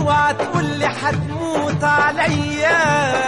اوعى تقول لي هتموت عليا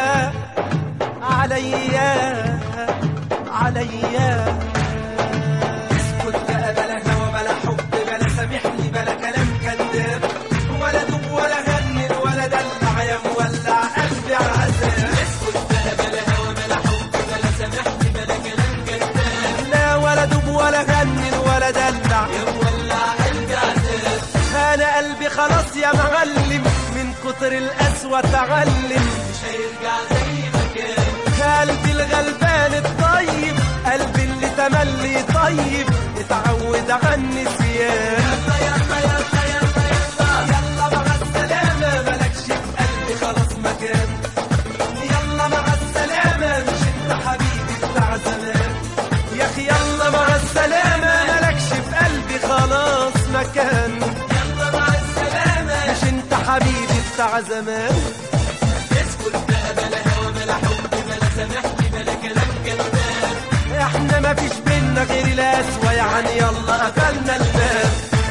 عليا عليا اسكت بقى بلا هوا بلا حب بلا سامحني بلا كلام كذاب ولا دوب ولا غني ولا دلع يا مولع قلبي عذاب اسكت بقى بلا هوا بلا حب بلا سامحني بلا كلام كذاب لا ولا دوب ولا غني ولا دلع يا مولع قلبي عذاب انا قلبي خلاص يا معلم من كتر القسوة تعلم مش هيرجع زي ما كان قلبي الغلبان الطيب قلبي اللي تملي طيب اتعود على النسيان يلا يلا يلا يلا يلا يلا مع السلامة مالكش في قلبي خلاص مكان يلا مع السلامة مش انت حبيبي بتاع زمان يا اخي يلا مع السلامة مالكش في قلبي خلاص مكان يلا مع السلامة مش انت حبيبي بتاع زمان اسكت بقى بلا هوا بلا حب بلا سامحني بلا كلام كذاب احنا ما فيش بينا غير القسوة يعني يلا قفلنا الباب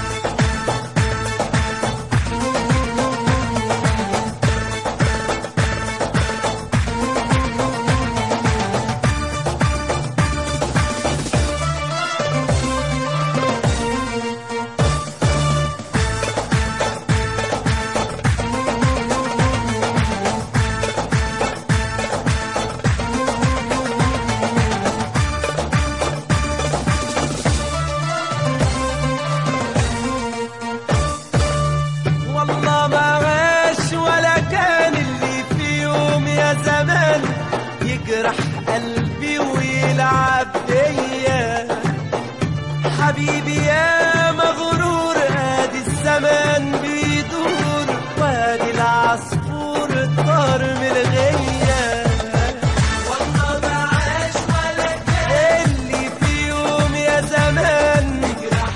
والله ما عاش ولا كان اللي في يوم يا زمان يجرح قلبي ويلعب بيا حبيبي يا مغرور ادي الزمان بيدور وادي العصفور طار من الغيه والله ما عاش ولا كان اللي في يوم يا زمان يجرح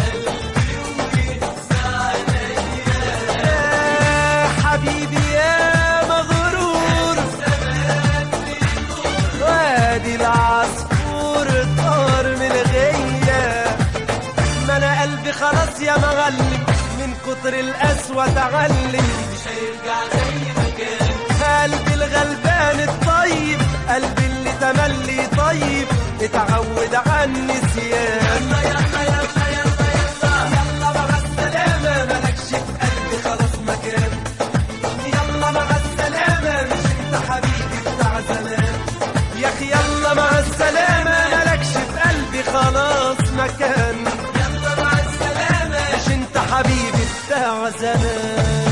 يا حبيبي يا مغرور وادي العصفور طار من غية ما انا قلبي خلاص يا مغلب من كتر القسوة تعلم مش هيرجع زي ما كان قلبي الغلبان الطيب قلبي اللي تملي طيب اتعود على النسيان يلا يلا يلا يلا يلا يلا مع السلامة مالكش في قلبي خلاص مكان يلا مع السلامة مش انت حبيبي بتاع زمان يا اخي يلا مع السلامة مالكش في قلبي خلاص مكان يلا مع السلامة مش انت حبيبي بتاع زمان